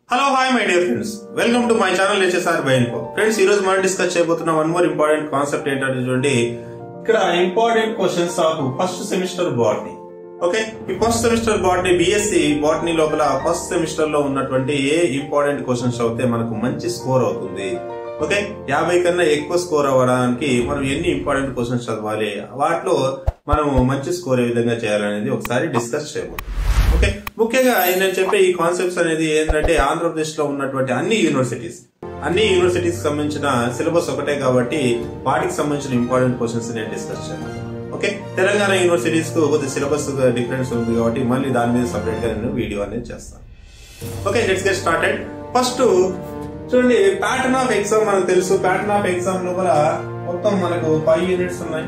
hello hi my dear friends welcome to my channel HSR by info friends ఈ రోజు మనం discuss చేయబోతున్న one more important concept ఏంటంటే చూడండి ఇక్కడ important questions of first semester botany okay ఈ first semester botany BSc botany లోపల first semester లో ఉన్నటువంటి ఏ ఇంపార్టెంట్ క్వశ్చన్స్ అవుతే మనకు మంచి స్కోర్ అవుతుంది ఓకే యాభై కన్నా ఎక్కువ స్కోర్ అవ్వడానికి మనం ఎన్ని ఇంపార్టెంట్ క్వశ్చన్స్ చదవాలి వాటిలో మనం మంచి స్కోర్ ఏ విధంగా చేయాలనేది ఒకసారి డిస్కస్ చేయబోతున్నాం ఓకే ముఖ్యంగా నేను చెప్పే ఈ కాన్సెప్ట్స్ అనేది ఏంటంటే ఆంధ్రప్రదేశ్ లో ఉన్నటువంటి అన్ని యూనివర్సిటీస్ అన్ని యూనివర్సిటీస్ సంబంధించిన సిలబస్ ఒకటే కాబట్టి వాటికి సంబంధించిన ఇంపార్టెంట్ క్వశ్చన్స్ నేను డిస్కస్ చేయాలి ఓకే తెలంగాణ యూనివర్సిటీస్ కు కొద్ది సిలబస్ డిఫరెన్స్ ఉంది కాబట్టి మళ్ళీ దాని మీద సపరేట్ గా నేను వీడియో అనేది చేస్తాను okay let's get started first చూడండి ప్యాటర్న్ ఆఫ్ ఎగ్జామ్ మనకు తెలుసు ప్యాటర్న్ ఆఫ్ ఎగ్జామ్ లోపల మొత్తం మనకు ఫైవ్ యూనిట్స్ ఉన్నాయి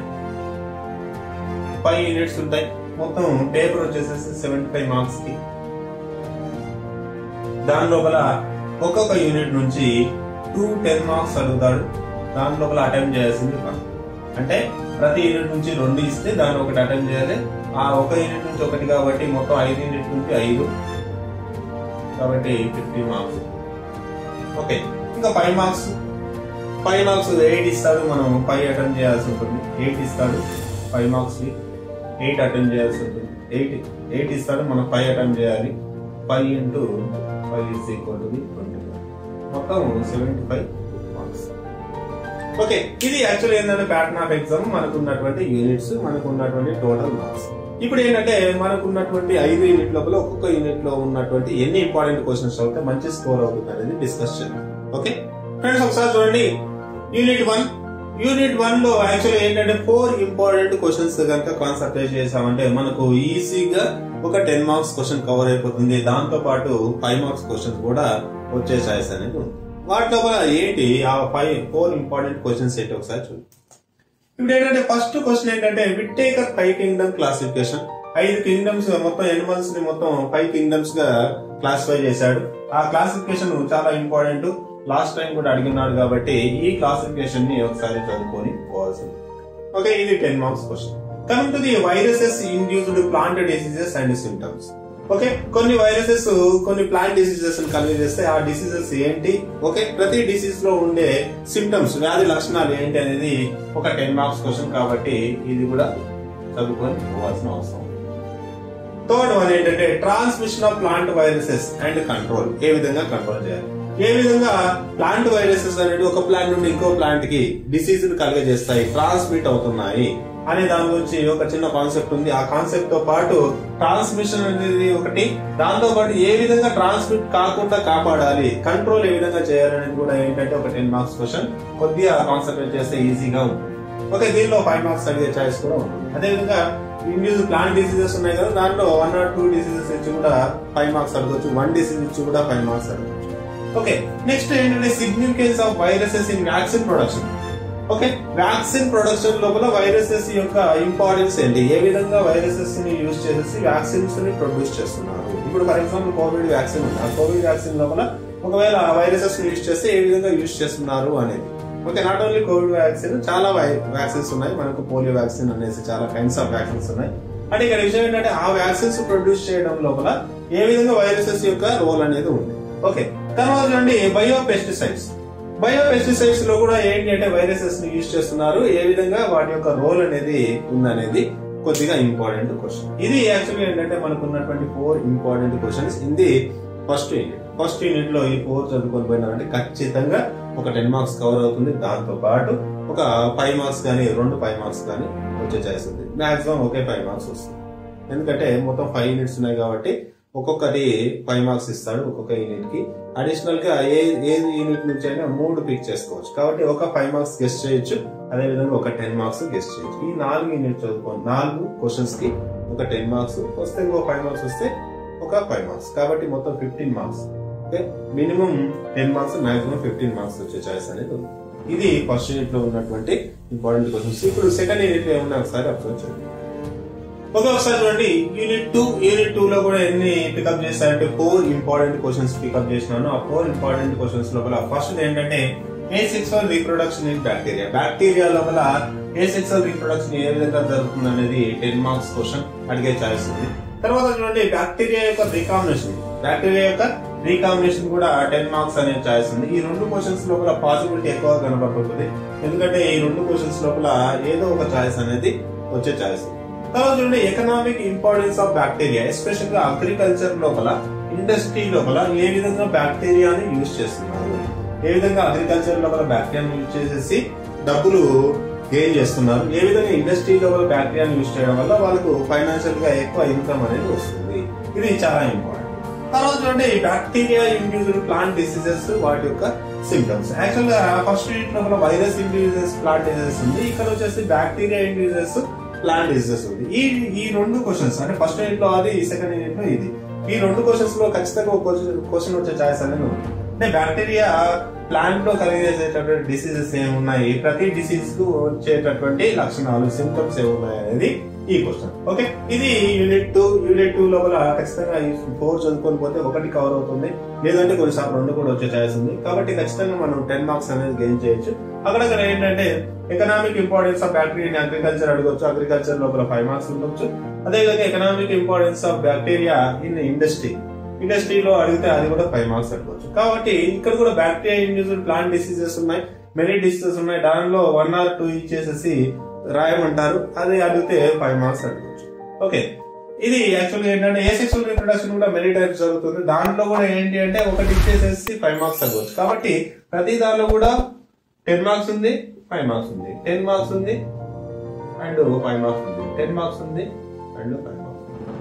ఫైవ్ యూనిట్స్ ఉంటాయి మొత్తం పేపర్ వచ్చేసేసి సెవెంటీ ఫైవ్ మార్క్స్ కి దాని లోపల ఒక్కొక్క యూనిట్ నుంచి టూ టెన్ మార్క్స్ అడుగుతాడు దాని లోపల అటెంప్ట్ చేయాల్సింది వన్ అంటే ప్రతి యూనిట్ నుంచి రెండు ఇస్తే దాన్ని ఒకటి అటెంప్ట్ చేయాలి ఆ ఒక యూనిట్ నుంచి ఒకటి కాబట్టి మొత్తం ఐదు యూనిట్ నుంచి ఐదు కాబట్టి ఫిఫ్టీ మార్క్స్ ఓకే ఇంకా five marks five marks eight ఇస్తాడు మనం ఫైవ్ అటెంప్ట్ చేయాల్సి ఉంటుంది ఎయిట్ ఇస్తాడు ఫైవ్ మార్క్స్ ఎయిట్ అటెంప్ట్ చేయాల్సి ఉంటుంది ఎయిట్ ఎయిట్ ఇస్తాడు మనం ఫైవ్ అటెంప్ట్ చేయాలి five into five is equal to twenty మొత్తం సెవెంటీ ఫైవ్ మార్క్స్ ఓకే ఇది యాక్చువల్ ఏంటంటే ప్యాటర్న్ ఆఫ్ ఎగ్జామ్ మనకు ఉన్నటువంటి యూనిట్స్ మనకు ఉన్నటువంటి టోటల్ మార్క్స్ ఇప్పుడు ఏంటంటే మనకు ఉన్నటువంటి ఐదు యూనిట్ లోపల ఒక్కొక్క యూనిట్ లో ఉన్నటువంటి ఎన్ని ఇంపార్టెంట్ క్వశ్చన్స్ అవుతే మంచి స్కోర్ అవుతుంది అనేది డిస్కస్ చేద్దాం ఓకే ఫ్రెండ్స్ ఒకసారి చూడండి యూనిట్ వన్ యూనిట్ వన్ లో యాక్చువల్ ఏంటంటే ఫోర్ ఇంపార్టెంట్ క్వశ్చన్స్ కనుక కాన్సన్ట్రేట్ చేసామంటే మనకు ఈజీగా ఒక టెన్ మార్క్స్ క్వశ్చన్ కవర్ అయిపోతుంది దాంతో పాటు ఫైవ్ మార్క్స్ క్వశ్చన్స్ కూడా వచ్చే ఛాయిస్ అనేది ఉంది వాటి లోపల ఏంటి ఆ ఫైవ్ ఫోర్ ఇంపార్టెంట్ క్వశ్చన్స్ ఏంటి ఒకసారి చూడండి ఇప్పుడు ఏంటంటే ఫస్ట్ క్వశ్చన్ ఏంటంటే విట్టేకర్ ఫైవ్ కింగ్డమ్ క్లాసిఫికేషన్ ఐదు కింగ్డమ్స్ మొత్తం ఎనిమల్స్ ని మొత్తం ఫైవ్ కింగ్డమ్స్ గా క్లాసిఫై చేశాడు ఆ క్లాసిఫికేషన్ చాలా ఇంపార్టెంట్ లాస్ట్ టైం కూడా అడిగినాడు కాబట్టి ఈ క్లాసిఫికేషన్ ని ఒకసారి చదువుకొని పోవాల్సింది ఓకే ఇది ten marks question coming to the viruses induced plant diseases and symptoms okay కొన్ని వైరసెస్ కొన్ని ప్లాంట్ డిసీజెస్ కలిగి చేస్తే ఆ డిసీజెస్ ఏంటి ఓకే ప్రతి డిసీజ్ లో ఉండే సిమ్టమ్స్ వ్యాధి లక్షణాలు ఏంటి అనేది ఒక టెన్ మార్క్స్ క్వశ్చన్ కాబట్టి ఇది కూడా చదువుకొని పోవాల్సిన అవసరం థర్డ్ వన్ ఏంటంటే transmission of plant viruses and control ఏ విధంగా కంట్రోల్ చేయాలి ఏ విధంగా ప్లాంట్ వైరసెస్ అనేది ఒక ప్లాంట్ నుండి ఇంకో ప్లాంట్ కి డిసీజ్ కలుగజేస్తాయి ట్రాన్స్మిట్ అవుతున్నాయి అనే దాని గురించి ఒక చిన్న కాన్సెప్ట్ ఉంది ఆ కాన్సెప్ట్ తో పాటు ట్రాన్స్మిషన్ అనేది ఒకటి దాంతో పాటు ఏ విధంగా ట్రాన్స్మిట్ కాకుండా కాపాడాలి కంట్రోల్ ఏ విధంగా చేయాలనేది కూడా ఏంటంటే ఒక టెన్ మార్క్స్ క్వశ్చన్ కొద్దిగా కాన్సన్ట్రేట్ చేస్తే ఈజీగా ఉంటుంది ఓకే దీనిలో ఫైవ్ మార్క్స్ అడిగే ఛాయిస్ కూడా ఉంటుంది అదేవిధంగా ఇండ్యూస్ ప్లాంట్ డిసీజెస్ ఉన్నాయి కదా దాంట్లో వన్ ఆర్ టూ డిసీజెస్ ఇచ్చి కూడా ఫైవ్ మార్క్స్ అడగచ్చు వన్ డిసీజ్ ఇచ్చి కూడా ఫైవ్ మార్క్స్ అడగచ్చు ఓకే నెక్స్ట్ ఏంటంటే significance of viruses in vaccine production okay vaccine production లోపల వైరసెస్ యొక్క ఇంపార్టెన్స్ ఏంటి ఏ విధంగా వైరసెస్ ని యూజ్ చేసేసి వ్యాక్సిన్స్ ని ప్రొడ్యూస్ చేస్తున్నారు ఇప్పుడు ఫర్ ఎగ్జాంపుల్ కోవిడ్ వ్యాక్సిన్ ఉంది ఆ కోవిడ్ వ్యాక్సిన్ లోపల ఒకవేళ వైరసెస్ ని యూజ్ చేస్తే ఏ విధంగా యూజ్ చేస్తున్నారు అనేది okay not only Covid vaccine చాలా వ్యాక్సిన్స్ ఉన్నాయి మనకు పోలియో వ్యాక్సిన్ అనేసి చాలా కైండ్స్ ఆఫ్ వ్యాక్సిన్స్ ఉన్నాయి అంటే ఇక్కడ విషయం ఏంటంటే ఆ వ్యాక్సిన్స్ ప్రొడ్యూస్ చేయడం లోపల ఏ విధంగా వైరసెస్ యొక్క రోల్ అనేది ఉంది ఓకే తర్వాత చూడండి బయో పెస్టిసైడ్స్ బయో పెస్టిసైడ్స్ లో కూడా ఏంటి అంటే వైరసెస్ ని యూజ్ చేస్తున్నారు ఏ విధంగా వాటి యొక్క రోల్ అనేది ఉందనేది కొద్దిగా ఇంపార్టెంట్ క్వశ్చన్ ఇది యాక్చువల్గా ఏంటంటే మనకు ఉన్నటువంటి ఫోర్ ఇంపార్టెంట్ క్వశ్చన్స్ ఇది ఫస్ట్ యూనిట్ ఫస్ట్ యూనిట్ లో ఈ ఫోర్ చదువుకొని పోయినారంటే ఖచ్చితంగా ఒక టెన్ మార్క్స్ కవర్ అవుతుంది దాంతో పాటు ఒక ఫైవ్ మార్క్స్ కానీ రెండు ఫైవ్ మార్క్స్ కానీ వచ్చే ఛాయిస్ ఉంది మాక్సిమం ఒకే ఫైవ్ మార్క్స్ వస్తుంది ఎందుకంటే మొత్తం ఫైవ్ యూనిట్స్ ఉన్నాయి కాబట్టి ఒక్కొక్కటి ఫైవ్ మార్క్స్ ఇస్తాడు ఒక్కొక్క యూనిట్ కి అడిషనల్ గా ఏ ఏ యూనిట్ నుంచి అయినా మూడు పిక్ చేసుకోవచ్చు కాబట్టి ఒక ఫైవ్ మార్క్స్ గెస్ట్ చేయొచ్చు అదే విధంగా ఒక టెన్ మార్క్స్ గెస్ట్ చేయొచ్చు ఈ నాలుగు యూనిట్ చదువుకోండి నాలుగు క్వశ్చన్స్ కి ఒక టెన్ మార్క్స్ వస్తే ఇంకో ఫైవ్ మార్క్స్ వస్తే ఒక ఫైవ్ మార్క్స్ కాబట్టి మొత్తం fifteen marks okay minimum ten marks maximum fifteen marks వచ్చే ఛాయిస్ అనేది ఉంది ఇది ఫస్ట్ యూనిట్ లో ఉన్నటువంటి ఇంపార్టెంట్ క్వశ్చన్స్ ఇప్పుడు సెకండ్ యూనిట్ లో ఏమన్నా ఒకసారి అబ్జర్వ్ చేయండి ఓకే ఒకసారి చూడండి యూనిట్ టూ యూనిట్ టూ లో కూడా ఎన్ని పికప్ చేశారంటే ఫోర్ ఇంపార్టెంట్ క్వశ్చన్స్ పికప్ చేసినాను ఆ ఫోర్ ఇంపార్టెంట్ క్వశ్చన్స్ లోపల ఫస్ట్ ఏంటంటే asexual reproduction in bacteria bacteria లోపల ఏ సెక్సువల్ రీప్రొడక్షన్ ఏ విధంగా జరుగుతుంది అనేది టెన్ మార్క్స్ క్వశ్చన్ అడిగే ఛాయిస్ ఉంది తర్వాత చూడండి బ్యాక్టీరియా యొక్క రికామినేషన్ బ్యాక్టీరియా యొక్క రీకాంబినేషన్ కూడా టెన్ మార్క్స్ అనే చాయిస్ ఉంది ఈ రెండు క్వశ్చన్స్ లోపల పాసిబిలిటీ ఎక్కువ కనబడుతుంది ఎందుకంటే ఈ రెండు క్వశ్చన్స్ లోపల ఏదో ఒక చాయిస్ అనేది వచ్చే చాయిస్ తర్వాత చూడండి economic importance of bacteria especial గా అగ్రికల్చర్ లోపల ఇండస్ట్రీ లోపల ఏ విధంగా బ్యాక్టీరియాని యూజ్ చేస్తున్నారు ఏ విధంగా అగ్రికల్చర్ లోపల బ్యాక్టీరియాని యూజ్ చేసేసి డబ్బులు గెయిన్ చేస్తున్నారు ఏ విధంగా ఇండస్ట్రీ లోపల బ్యాక్టీరియాని యూజ్ చేయడం వల్ల వాళ్ళకు ఫైనాన్షియల్ గా ఎక్కువ ఇన్కమ్ అనేది వస్తుంది ఇది చాలా ఇంపార్టెంట్ తర్వాత చూడండి బ్యాక్టీరియా ఇండ్యూస్డ్ ప్లాంట్ డిసీజెస్ వాటి యొక్క సిమ్టమ్స్ యాక్చువల్ గా ఫస్ట్ యూనిట్ లోపల వైరస్ ఇండ్యూసెస్ ప్లాంట్ డిసీజెస్ ఉంది ఇక్కడ వచ్చేసి బ్యాక్టీరియా ఇండ్యూసెస్ ప్లాంట్ డిసీజెస్ ఉంది ఈ ఈ రెండు క్వశ్చన్స్ అంటే ఫస్ట్ యూనిట్ లో అది సెకండ్ యూనిట్ లో ఇది ఈ రెండు క్వశ్చన్స్ లో ఖచ్చితంగా ఒక క్వశ్చన్ వచ్చే ఛాయిస్ అనేది ఉంది అంటే బ్యాక్టీరియా ప్లాంట్ లో కలిగేసేటటువంటి డిసీజెస్ ఏమున్నాయి ప్రతి డిసీజ్ కు వచ్చేటటువంటి లక్షణాలు సిమ్టమ్స్ ఏమున్నాయి అనేది ఈ క్వశ్చన్ ఓకే ఇది యూనిట్ టూ యూనిట్ టూ లోపల ఖచ్చితంగా ఈ ఫోర్ చదువుకొని పోతే ఒకటి కవర్ అవుతుంది లేదంటే కొన్నిసార్లు రెండు కూడా వచ్చే ఛాయిస్ ఉంది కాబట్టి ఖచ్చితంగా మనం టెన్ మార్క్స్ అనేది గెయిన్ చేయొచ్చు అక్కడక్కడ ఏంటంటే economic importance of bacteria in agriculture అడగొచ్చు అగ్రికల్చర్ లోపల ఫైవ్ మార్క్స్ ఉండొచ్చు అదేవిధంగా economic importance of bacteria in industry ఇండస్ట్రీలో అడిగితే అది కూడా ఫైవ్ మార్క్స్ అడగవచ్చు కాబట్టి ఇక్కడ కూడా బ్యాక్టీరియా ఇండ్యూస్డ్ ప్లాంట్ డిసీజెస్ ఉన్నాయి మెనీ డిసీజెస్ ఉన్నాయి దానిలో వన్ ఆర్ టూ ఇచ్చేసేసి రాయమంటారు అది అడిగితే ఫైవ్ మార్క్స్ అడగవచ్చు ఓకే ఇది యాక్చువల్గా ఏంటంటే ఏ సెక్షన్ ఇంట్రొడక్షన్ కూడా మెనీ టైప్స్ జరుగుతుంది దాంట్లో కూడా ఏంటి అంటే ఒకటి ఇచ్చేసేసి ఫైవ్ మార్క్స్ అడగవచ్చు కాబట్టి ప్రతి దానిలో కూడా టెన్ మార్క్స్ ఉంది ఫైవ్ మార్క్స్ ఉంది టెన్ మార్క్స్ ఉంది అండ్ ఫైవ్ మార్క్స్ ఉంది టెన్ మార్క్స్ ఉంది అండ్ ఫైవ్ మార్క్స్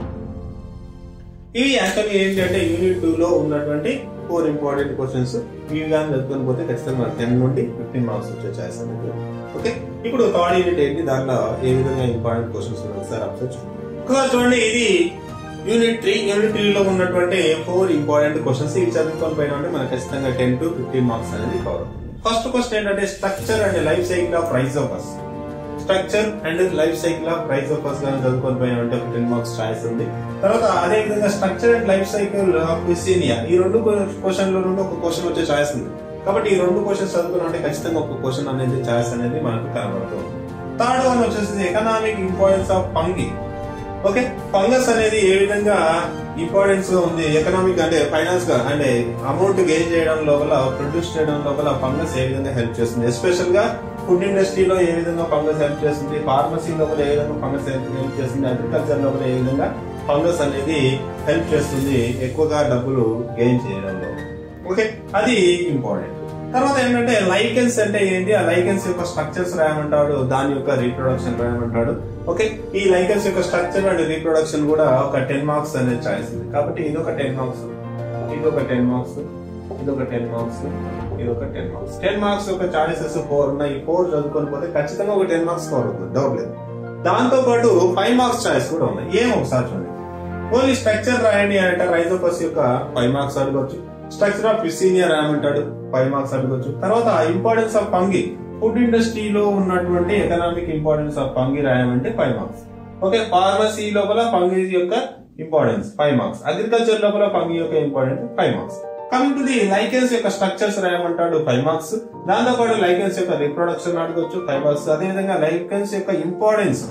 ఇవి యాక్చువల్లీ ఏంటి అంటే యూనిట్ టూ లో ఉన్నటువంటి ఫోర్ ఇంపార్టెంట్ క్వశ్చన్స్ ఇవి కానీ చదువుకొని పోతే ఖచ్చితంగా టెన్ నుండి ఫిఫ్టీన్ మార్క్స్ వచ్చే ఛాయిస్ అనేది ఓకే ఇప్పుడు థర్డ్ యూనిట్ ఏంటి దాంట్లో ఏ విధంగా ఇంపార్టెంట్ క్వశ్చన్స్ ఉన్నాయి ఒకసారి అబ్జర్వ్ ఒకసారి చూడండి ఇది యూనిట్ త్రీ యూనిట్ త్రీ లో ఉన్నటువంటి ఫోర్ ఇంపార్టెంట్ క్వశ్చన్స్ ఇవి చదువుకొని పోయినా అంటే మనకి ఖచ్చితంగా టెన్ టు ఫిఫ్టీన్ మార్క్స్ అనేది కవర్ అవుతుంది ఫస్ట్ క్వశ్చన్ ఏంటంటే structure and life cycle of Rhizopus structure and life cycle of Rhizopus గానీ చదువుకొని పోయినా అంటే ఒక టెన్ మార్క్స్ ఛాయిస్ ఉంది తర్వాత అదే విధంగా structure and life cycle of విసీనియా ఈ రెండు క్వశ్చన్ లో నుండి ఒక క్వశ్చన్ వచ్చే ఛాయిస్ ఉంది కాబట్టి ఈ రెండు క్వశ్చన్స్ చదువుకున్నా ఖచ్చితంగా ఒక క్వశ్చన్ అనేది ఛాయిస్ అనేది మనకు కనబడుతుంది థర్డ్ వన్ వచ్చేసి economic importance of fungi okay fungus అనేది ఏ విధంగా ఇంపార్టెన్స్ ఉంది ఎకనామిక్ అంటే ఫైనాన్స్ గా అంటే అమౌంట్ గెయిన్ చేయడం లోపల ప్రొడ్యూస్ చేయడం లోపల ఫంగస్ ఏ విధంగా హెల్ప్ చేస్తుంది ఎస్పెషల్ గా ఫుడ్ ఇండస్ట్రీలో ఏ విధంగా ఫంగస్ హెల్ప్ చేస్తుంది ఫార్మసీ లోపల ఏ విధంగా ఫంగస్ హెల్ప్ చేస్తుంది అగ్రికల్చర్ లోపల ఏ విధంగా ఫంగస్ అనేది హెల్ప్ చేస్తుంది ఎక్కువగా డబ్బులు గెయిన్ చేయడంలో ఓకే అది ఇంపార్టెంట్ తర్వాత ఏంటంటే లైకెన్స్ అంటే ఏంటి ఆ లైకెన్స్ యొక్క స్ట్రక్చర్స్ రాయమంటాడు దాని యొక్క రీప్రొడక్షన్ రాయమంటాడు ఓకే ఈ లైకెన్స్ యొక్క స్ట్రక్చర్ అండ్ రీప్రొడక్షన్ కూడా ఒక టెన్ మార్క్స్ అనేది చాయిస్ ఉంది కాబట్టి ఇది ఒక టెన్ మార్క్స్ ఇది ఒక టెన్ మార్క్స్ ఇది ఒక టెన్ మార్క్స్ ఇది ఒక టెన్ మార్క్స్ టెన్ మార్క్స్ యొక్క చాయిసెస్ ఫోర్ ఉన్నాయి ఈ ఫోర్ చదువుకొని పోతే ఖచ్చితంగా ఒక టెన్ మార్క్స్ కవర్ అవుతుంది డౌట్ లేదు దాంతో పాటు ఫైవ్ మార్క్స్ చాయిస్ కూడా ఉన్నాయి ఏం ఒకసారి చూడండి ఓన్లీ స్ట్రక్చర్ రాయండి అంటే రైజోపస్ యొక్క ఫైవ్ మార్క్స్ అడగొచ్చు స్ట్రక్చర్ ఆఫ్ విసీనియా రాయమంటాడు ఫైవ్ మార్క్స్ అడగొచ్చు తర్వాత ఇంపార్టెన్స్ ఆఫ్ ఫంగి ఫుడ్ ఇండస్ట్రీలో ఉన్నటువంటి ఎకనామిక్ ఇంపార్టెన్స్ ఆఫ్ ఫంగి రాయమంటే ఫైవ్ మార్క్స్ ఓకే ఫార్మసీ లోపల ఫంగి యొక్క ఇంపార్టెన్స్ ఫైవ్ మార్క్స్ అగ్రికల్చర్ లోపల ఫంగి యొక్క importance five marks coming to the lichens యొక్క స్ట్రక్చర్స్ రాయమంటాడు ఫైవ్ మార్క్స్ దాంతో పాటు లైకెన్స్ యొక్క రిప్రొడక్షన్ అడగొచ్చు ఫైవ్ మార్క్స్ అదేవిధంగా లైకెన్స్ యొక్క ఇంపార్టెన్స్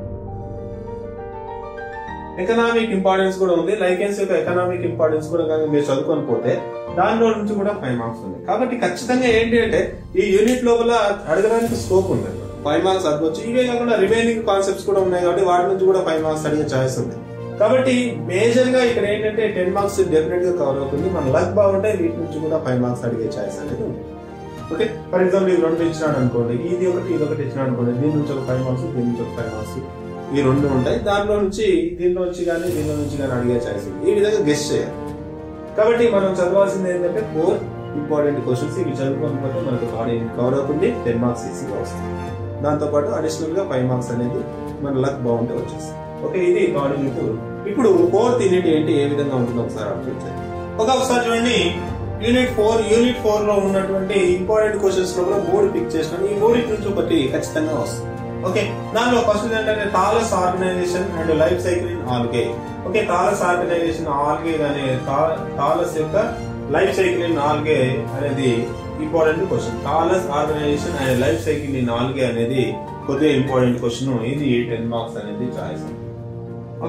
ఎకనామిక్ ఇంపార్టెన్స్ కూడా ఉంది లైకెన్స్ యొక్క ఎకనామిక్ ఇంపార్టెన్స్ కూడా కనుక మీరు చదువుకొని పోతే దానిలో నుంచి కూడా ఫైవ్ మార్క్స్ ఉంది కాబట్టి ఖచ్చితంగా ఏంటి అంటే ఈ యూనిట్ లోపల అడగడానికి స్కోప్ ఉంది ఫైవ్ మార్క్స్ అడగొచ్చు ఇవే కాకుండా రిమైనింగ్ కాన్సెప్ట్స్ కూడా ఉన్నాయి కాబట్టి వాటి నుంచి కూడా ఫైవ్ మార్క్స్ అడిగే ఛాయిస్ ఉంది కాబట్టి మేజర్ గా ఇక్కడ ఏంటంటే టెన్ మార్క్స్ డెఫినెట్ గా కవర్ అవుతుంది మన లక్ బాగుంటే వీటి నుంచి కూడా ఫైవ్ మార్క్స్ అడిగే ఛాయిస్ అనేది ఉంది ఓకే ఫర్ ఎగ్జాంపుల్ ఇది రెండు ఇచ్చినాడు అనుకోండి ఇది ఒకటి ఇది ఒకటి ఇచ్చినాడు అనుకోండి దీని నుంచి ఒక ఫైవ్ మార్క్స్ దీని నుంచి ఒక ఫైవ్ మార్క్స్ ఈ రెండు ఉంటాయి దానిలో నుంచి దీనిలో నుంచి కానీ దీనిలో నుంచి కానీ అడిగే ఛాయిస్ ఉంది ఈ విధంగా గెస్ట్ చేయాలి కాబట్టి మనం చదవాల్సింది ఏంటంటే ఫోర్ ఇంపార్టెంట్ క్వశ్చన్స్ ఇవి చదువుకొని పోతే మనకు బాడీ కవర్ అవుతుంది టెన్ మార్క్స్ ఈజీగా వస్తుంది దాంతో పాటు అడిషనల్ గా ఫైవ్ మార్క్స్ అనేది మన లక్ బాగుంటే వచ్చేస్తుంది ఓకే ఇది థర్డ్ యూనిట్ ఇప్పుడు ఫోర్త్ యూనిట్ ఏంటి ఏ విధంగా ఉంటుందో ఒకసారి అబ్జర్వ్ చేయండి ఒక ఒకసారి చూడండి యూనిట్ ఫోర్ యూనిట్ ఫోర్ లో ఉన్నటువంటి ఇంపార్టెంట్ క్వశ్చన్స్ లో కూడా మూడు పిక్ చేసినాను ఈ మూడింటి నుంచి ఒకటి ఖచ్చితంగా వస్తుంది ఓకే దానిలో ఫస్ట్ ఏంటంటే thallus organization and life cycle in algae okay thallus organization algae అనే టాలస్ యొక్క లైఫ్ సైకిల్ ఇన్ ఆల్గే అనేది important question thallus organization and life cycle in algae అనేది కొద్దిగా ఇంపార్టెంట్ క్వశ్చన్ ఇది టెన్ మార్క్స్ అనేది choice okay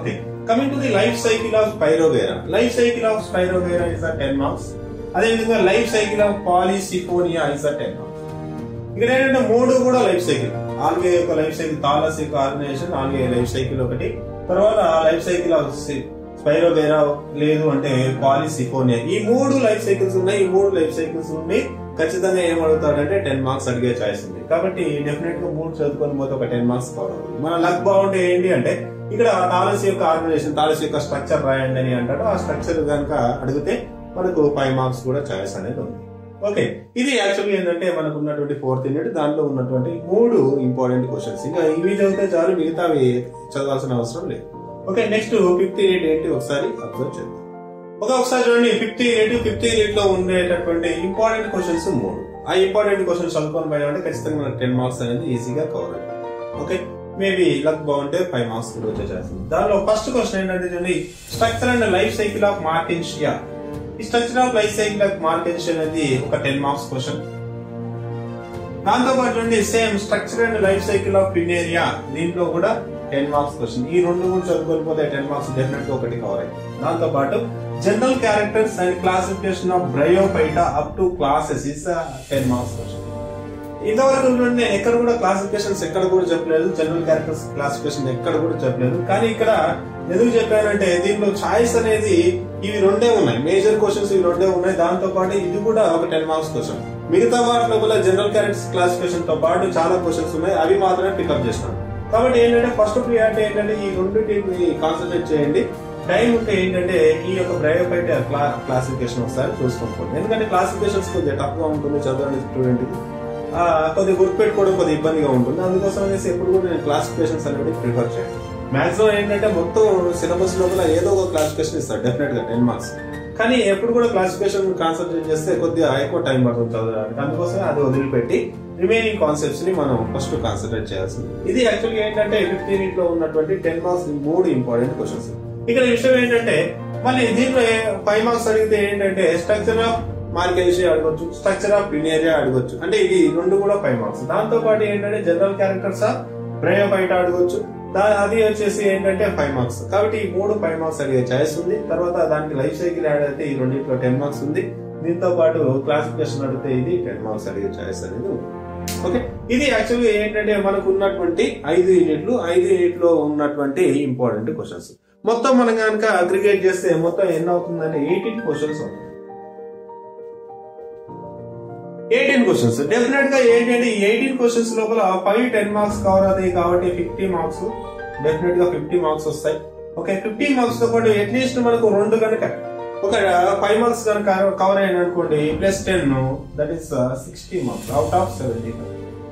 coming to the life cycle of Spirogyra life cycle of Spirogyra is a ten marks అదేవిధంగా life cycle of Polysiphonia is a ten marks ఇక్కడ ఏంటంటే మూడు కూడా life cycle algae యొక్క life cycle thallus యొక్క organization algae life cycle ఒకటి తర్వాత life cycle of స్పైరోగేరా లేదు అంటే పాలిసిఫోనియా ఈ మూడు లైఫ్ సైకిల్స్ ఉన్నాయి ఈ మూడు లైఫ్ సైకిల్స్ ఉండి ఖచ్చితంగా ఏం అడుగుతాడంటే టెన్ మార్క్స్ అడిగే ఛాయిస్ ఉంది కాబట్టి డెఫినెట్ గా మూడు చదువుకొని పోతే ఒక టెన్ మార్క్స్ కవర్ అవుతుంది మన లక్ బాగుంటే ఏంటి అంటే ఇక్కడ తాలసి యొక్క ఆర్గనైజేషన్ తాలసి యొక్క స్ట్రక్చర్ రాయండి అని అంటాడు ఆ స్ట్రక్చర్ కనుక అడిగితే మనకు ఫైవ్ మార్క్స్ కూడా ఛాయిస్ అనేది ఉంది ఓకే ఇది యాక్చువల్గా ఏంటంటే మనకు ఉన్నటువంటి ఫోర్త్ యూనిట్ దాంట్లో ఉన్నటువంటి మూడు ఇంపార్టెంట్ క్వశ్చన్స్ ఇంకా ఇవి చదివితే చాలు మిగతావి చదవాల్సిన అవసరం లేదు ఓకే నెక్స్ట్ ఫిఫ్త్ యూనిట్ ఏంటి ఒకసారి అబ్జర్వ్ చేద్దాం ఒక ఒకసారి చూడండి ఫిఫ్త్ యూనిట్ ఫిఫ్త్ యూనిట్ లో ఉండేటటువంటి ఇంపార్టెంట్ క్వశ్చన్స్ మూడు ఆ ఇంపార్టెంట్ క్వశ్చన్స్ చదువుకొని పోయినా అంటే ఖచ్చితంగా మనకు టెన్ మార్క్స్ అనేది ఈజీగా కవర్ అవుతుంది ఓకే మేబీ లక్ బాగుంటే ఫైవ్ మార్క్స్ కూడా వచ్చే చేస్తుంది దానిలో ఫస్ట్ క్వశ్చన్ ఏంటంటే చూడండి structure and life cycle of Marchantia ఈ structure of life cycle of Marchantia అనేది ఒక టెన్ మార్క్స్ క్వశ్చన్ దాంతో పాటు చూడండి same structure and life cycle of Funaria దీంట్లో కూడా టెన్ మార్క్స్ క్వశ్చన్ ఈ రెండు కూడా చదువుకొని పోతే టెన్ మార్క్స్ డెఫినెట్ గా ఒకటి కవర్ అయ్యింది దాంతో పాటు general characters and classification of Bryophyta up to classes is ten marks question ఇంతవరకు నుండి నేను ఎక్కడ కూడా క్లాసిఫికేషన్స్ ఎక్కడ కూడా చెప్పలేదు జనరల్ క్యారెక్టర్స్ క్లాసిఫికేషన్ ఎక్కడ కూడా చెప్పలేదు కానీ ఇక్కడ ఎందుకు చెప్పానంటే దీంట్లో చాయిస్ అనేది ఇవి రెండే ఉన్నాయి మేజర్ క్వశ్చన్స్ ఇవి రెండే ఉన్నాయి దాంతో పాటు ఇది కూడా ఒక టెన్ మార్క్స్ క్వశ్చన్ మిగతా వాటిలో కూడా జనరల్ క్యారెక్టర్స్ క్లాసిఫికేషన్ తో పాటు చాలా క్వశ్చన్స్ ఉన్నాయి అవి మాత్రమే పికప్ చేస్తాను కాబట్టి ఏంటంటే ఫస్ట్ ప్రియారిటీ ఏంటంటే ఈ రెండింటిని కాన్సన్ట్రేట్ చేయండి టైం ఉంటే ఏంటంటే ఈ యొక్క బ్రయోఫైట్ క్లాసిఫికేషన్ ఒకసారి చూసుకోకపోతే ఎందుకంటే క్లాసిఫికేషన్స్ కొద్దిగా టఫ్ గా ఉంటుంది చదవడానికి స్టూడెంట్ కి ఆ, కొద్దిగా గుర్తుపెట్టుకోవడం కొద్దిగా ఇబ్బందిగా ఉంటుంది అందుకోసం అనేసి ఎప్పుడు కూడా నేను క్లాసిఫికేషన్స్ అనేది ప్రిఫర్ చేయను మాక్సిమం ఏంటంటే మొత్తం సిలబస్ లోపల ఏదో ఒక క్లాసిఫికేషన్ ఇస్తారు డెఫినెట్ గా టెన్ మార్క్స్ కానీ ఎప్పుడు కూడా క్లాసిఫికేషన్ కాన్సన్ట్రేట్ చేస్తే కొద్దిగా ఎక్కువ టైం పడుతుంది చదవడానికి అందుకోసమే అది వదిలిపెట్టి రిమైనింగ్ కాన్సెప్ట్స్ ని మనం ఫస్ట్ కాన్సన్ట్రేట్ చేయాల్సింది ఇది యాక్చువల్గా ఏంటంటే ఫిఫ్టీన్ యూనిట్ లో ఉన్నటువంటి టెన్ మార్క్స్ మూడు ఇంపార్టెంట్ క్వశ్చన్స్ ఇక్కడ విషయం ఏంటంటే మళ్ళీ దీంట్లో ఫైవ్ మార్క్స్ అడిగితే ఏంటంటే స్ట్రక్చర్ ఆఫ్ మార్కేషియా అడగొచ్చు స్ట్రక్చర్ ఆఫ్ పినేరియా అడగొచ్చు అంటే ఇది రెండు కూడా ఫైవ్ మార్క్స్ దాంతో పాటు ఏంటంటే జనరల్ క్యారెక్టర్స్ ఆఫ్ బ్రయోఫైట్ అడగొచ్చు దా- అది వచ్చేసి ఏంటంటే ఫైవ్ మార్క్స్ కాబట్టి ఈ మూడు ఫైవ్ మార్క్స్ అడిగే ఛాయిస్ ఉంది తర్వాత దానికి లైఫ్ సైకిల్ యాడ్ అయితే ఈ రెండింటిలో టెన్ మార్క్స్ ఉంది దీంతో పాటు క్లాసిఫికేషన్ అడిగితే ఇది టెన్ మార్క్స్ అడిగే ఛాయిస్ అనేది ఉంది ఓకే ఇది యాక్చువల్గా ఏంటంటే మనకు ఉన్నటువంటి ఐదు యూనిట్లు ఐదు యూనిట్ లో ఉన్నటువంటి ఇంపార్టెంట్ క్వశ్చన్స్ మొత్తం మనం కనుక అగ్రిగేట్ చేస్తే మొత్తం ఎన్ని అవుతుందంటే ఎయిటీన్ క్వశ్చన్స్ అవుతాయి ఎయిటీన్ క్వశ్చన్స్ డెఫినెట్ గా ఏంటంటే ఈ ఎయిటీన్ క్వశ్చన్స్ లోపల ఫైవ్ టెన్ మార్క్స్ కవర్ అవుతాయి కాబట్టి ఫిఫ్టీ మార్క్స్ డెఫినెట్ గా ఫిఫ్టీ మార్క్స్ వస్తాయి ఓకే ఫిఫ్టీ మార్క్స్ తో పాటు అట్లీస్ట్ మనకు రెండు కనుక ఒక ఫైవ్ మార్క్స్ కనుక కవర్ అయ్యాను అనుకోండి plus ten that is sixty marks out of seventy five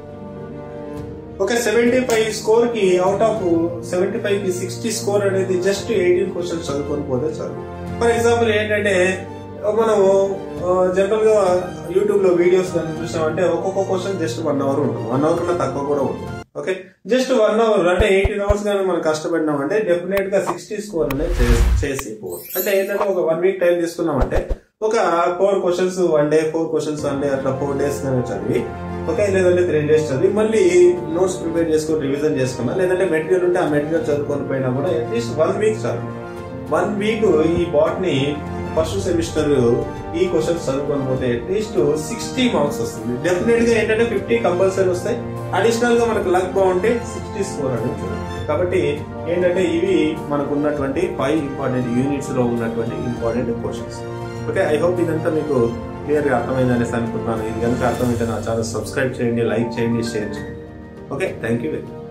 ఒక సెవెంటీ ఫైవ్ స్కోర్ కి అవుట్ ఆఫ్ సెవెంటీ ఫైవ్ కి సిక్స్టీ స్కోర్ అనేది జస్ట్ ఎయిటీన్ క్వశ్చన్స్ చదువుకొని పోతే చాలు ఫర్ ఎగ్జాంపుల్ ఏంటంటే మనము జనరల్ గా యూట్యూబ్ లో వీడియోస్ కానీ చూసామంటే ఒక్కొక్క క్వశ్చన్ జస్ట్ వన్ అవర్ ఉంటుంది వన్ అవర్ కన్నా తక్కువ కూడా ఉంటుంది ఓకే జస్ట్ వన్ అవర్ అంటే ఎయిటీన్ అవర్స్ కానీ మనం కష్టపడినామంటే డెఫినెట్ గా సిక్స్టీ స్కోర్ అనేది చే- చేసి పోవచ్చు అంటే ఏంటంటే ఒక వన్ వీక్ టైం తీసుకున్నామంటే ఒక four questions one day four questions one day అట్లా ఫోర్ డేస్ కానీ చదివి ఓకే లేదంటే త్రీ డేస్ చదివి మళ్ళీ నోట్స్ ప్రిపేర్ చేసుకొని రివిజన్ చేసుకున్నా లేదంటే మెటీరియల్ ఉంటే ఆ మెటీరియల్ చదువుకొని పోయినా కూడా అట్లీస్ట్ వన్ వీక్ చాలు వన్ వీక్ ఈ బాట్ని ఫస్ట్ సెమిస్టర్ ఈ క్వశ్చన్స్ చదువుకొని పోతే అట్లీస్ట్ సిక్స్టీ మార్క్స్ వస్తుంది డెఫినెట్ గా ఏంటంటే ఫిఫ్టీ కంపల్సరీ వస్తాయి అడిషనల్ గా మనకు లక్ బాగుంటే సిక్స్టీ స్కోర్ అనేది చూడండి కాబట్టి ఏంటంటే ఇవి మనకు ఉన్నటువంటి ఫైవ్ ఇంపార్టెంట్ యూనిట్స్ లో ఉన్నటువంటి important questions okay I hope ఇదంతా మీకు క్లియర్ గా అర్థమైంది అనేసి అనుకుంటున్నాను ఇది కనుక అర్థమైతే నా ఛానల్ సబ్స్క్రైబ్ చేయండి లైక్ చేయండి షేర్ చేయండి okay thank you very much